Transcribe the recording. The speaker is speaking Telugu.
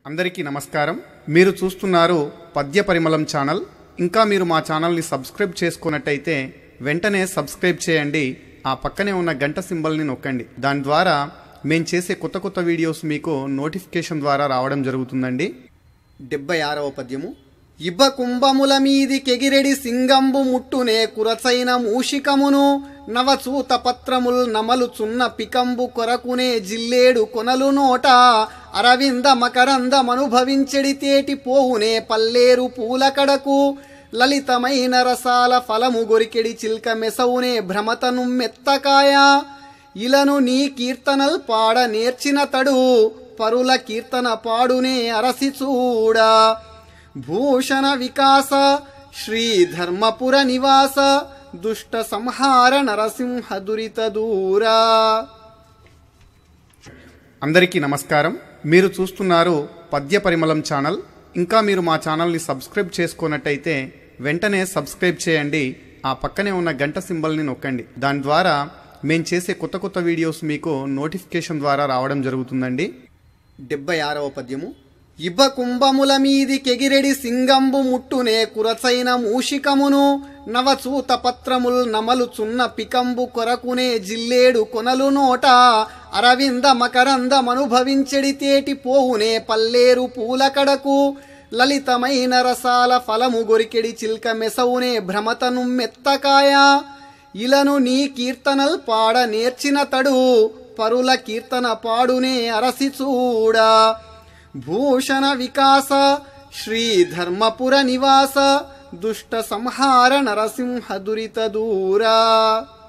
అందరికీ నమస్కారం మీరు చూస్తున్నారు పద్య పరిమళం ఛానల్ ఇంకా మీరు మా ఛానల్ని సబ్స్క్రైబ్ చేసుకున్నట్టయితే వెంటనే సబ్స్క్రైబ్ చేయండి ఆ పక్కనే ఉన్న గంట సింబల్ని నొక్కండి దాని ద్వారా మేము చేసే కొత్త కొత్త వీడియోస్ మీకు నోటిఫికేషన్ ద్వారా రావడం జరుగుతుందండి డెబ్బై ఆరవ పద్యము ఇబ్బ కుంభముల మీది కెగిరెడి సింగంబు ముట్టునే కురచైన మూషికమును నవచూత పత్రముల్ నమలుచున్న పికంబు కొరకునే జిల్లేడు కొనలు నోట అరవింద మకరందమనుభవించెడి తేటి పోవునే పల్లేరు పూల కడకు లలితమైన రసాల ఫలము గొరికెడి చిల్క మెసవునే భ్రమతను మెత్తకాయ ఇలను నీ కీర్తనల్ పాడ నేర్చిన తడు పరుల కీర్తన పాడునే అరసి చూడా భూషణ వికాస శ్రీ ధర్మపుర నివాస దుష్ట సంహార నరసింహ దురిత దూరా అందరికీ నమస్కారం మీరు చూస్తున్నారు పద్య పరిమళం ఛానల్ ఇంకా మీరు మా ఛానల్ని సబ్స్క్రైబ్ చేసుకున్నట్టయితే వెంటనే సబ్స్క్రైబ్ చేయండి ఆ పక్కనే ఉన్న గంట సింబల్ని నొక్కండి దాని ద్వారా మేము చేసే కొత్త కొత్త వీడియోస్ మీకు నోటిఫికేషన్ ద్వారా రావడం జరుగుతుందండి డెబ్బై ఆరవ పద్యము ఇబ్బ కుంభముల మీది కెగిరెడి సింగంబు ముట్టునే కురచైన మూషికమును నవచూత పత్రముల్ నమలుచున్న పికంబు కొరకునే జిల్లేడు కొనలు నోట అరవింద మకరందమనుభవించెడి తేటి పోవునే పల్లేరు పూల కడకు లలితమైన రసాల ఫలము గొరికెడి చిల్క మెసవునే భ్రమతను మెత్తకాయ ఇలను నీ కీర్తనల్ పాడ నేర్చిన తడు పరుల కీర్తన పాడునే అరసి చూడా భూషణ వికాస శ్రీ ధర్మపుర నివాస దుష్ట సంహార నరసింహ దురిత దూరా